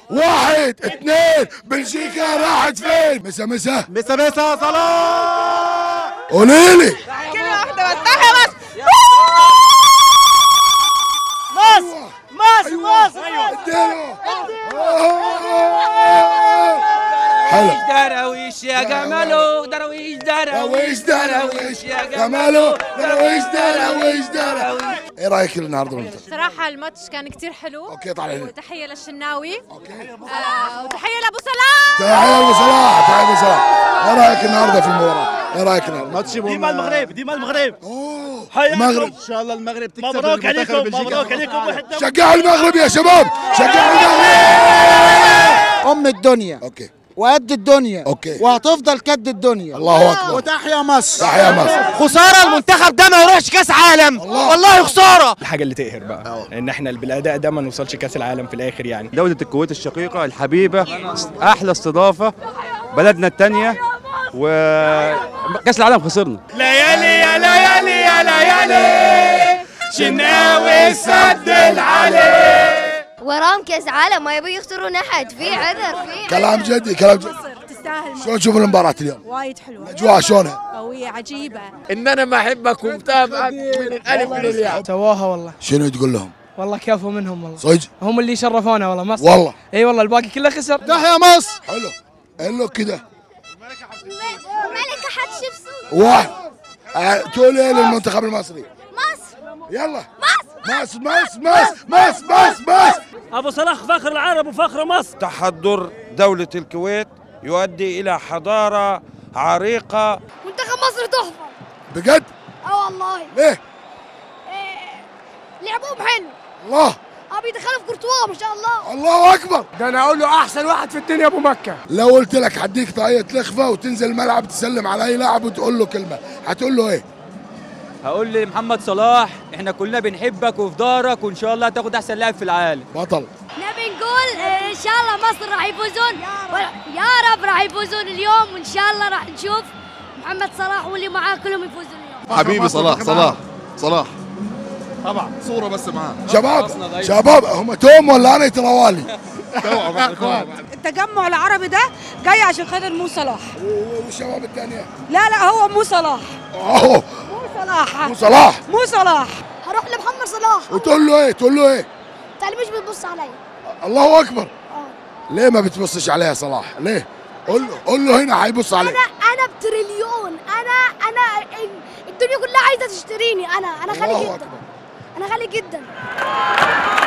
واحد اثنين بلجيكا راحت فين مسا مسا مسا مسا صلاح قولي لي كلمة واحدة بس تحيا مصر مصر مصر اديله حلو درويش يا جماله درويش درويش درويش جماله درويش درويش درويش ايه رايك النهارده بالمنتخب؟ صراحة الماتش كان كتير حلو اوكي طالع هنا وتحية للشناوي اوكي آه وتحية لأبو صلاح تحية ابو صلاح تحية ابو صلاح ايه رايك النهارده في المباراة؟ ايه رايك النهارده؟ ماتش ديما المغرب ديما المغرب اوه حياكم. المغرب ان شاء الله المغرب تكسب مبروك المنتخب عليكم البلجيكي. مبروك عليكم وحده شجعوا المغرب يا شباب شجعوا المغرب ام الدنيا اوكي وقد الدنيا أوكي. وهتفضل قد الدنيا الله اكبر وتحيا مصر تحية مصر خسارة المنتخب ده ما يروحش كاس عالم والله خسارة الحاجه اللي تقهر بقى ان احنا بالاداء ده ما نوصلش كاس العالم في الاخر يعني دولة الكويت الشقيقة الحبيبة أحلى استضافة بلدنا التانية وكأس العالم خسرنا ليالي يا ليالي يا ليالي شناوي سد العلي وراهم كاس عالم ما يبي يخسرون احد في عذر في كلام جدي كلام جدي تستاهل شلون تشوف المباراة اليوم؟ وايد حلوة اجواء شلونها؟ قوية عجيبة ان انا ما احبك ومتابعك من الالف للياء سواها والله شنو تقول لهم؟ والله كفو منهم والله صدق؟ هم اللي شرفونا والله مصر والله اي والله الباقي كله خسر تحيا مصر حلو قال له كده ملكة حتشوف واحد آه، تقول ايه للمنتخب المصري؟ مصر يلا مصر مصر مصر مصر مصر مصر ابو صلاح فخر العرب وفخر مصر تحضر دولة الكويت يؤدي إلى حضارة عريقة منتخب مصر تحفة بجد؟ اه والله ليه؟ لعبوهم حلو الله اه بيدخلوا في كورتوا ما شاء الله الله اكبر ده انا اقول له احسن واحد في الدنيا ابو مكة لو قلت لك هديك طاقية لخفة وتنزل الملعب تسلم على اي لاعب وتقول له كلمة هتقول له ايه؟ هقول لمحمد صلاح احنا كلنا بنحبك وفي دارك وان شاء الله تاخد احسن لاعب في العالم بطل نبي نقول آه، ان شاء الله مصر راح يفوزون يا رب راح يفوزون اليوم وان شاء الله راح نشوف محمد صلاح واللي معاه كلهم يفوزون اليوم حبيبي صلاح صلاح صلاح طبعا صورة بس معاه شباب شباب هم توم ولا انا طوالي؟ التجمع العربي ده جاي عشان خاطر مو صلاح والشباب الثانية لا لا هو مو صلاح اوه مو صلاح مو صلاح مو صلاح هروح لمحمد صلاح وتقول له ايه؟ تقول له ايه؟ انت مش بتبص عليا الله اكبر ليه ما بتبصش عليها صلاح؟ ليه؟ قول له قول له هنا هيبص عليك انا انا بتريليون انا انا الدنيا كلها عايزه تشتريني انا انا غالي الله جدا اكبر انا غالي جدا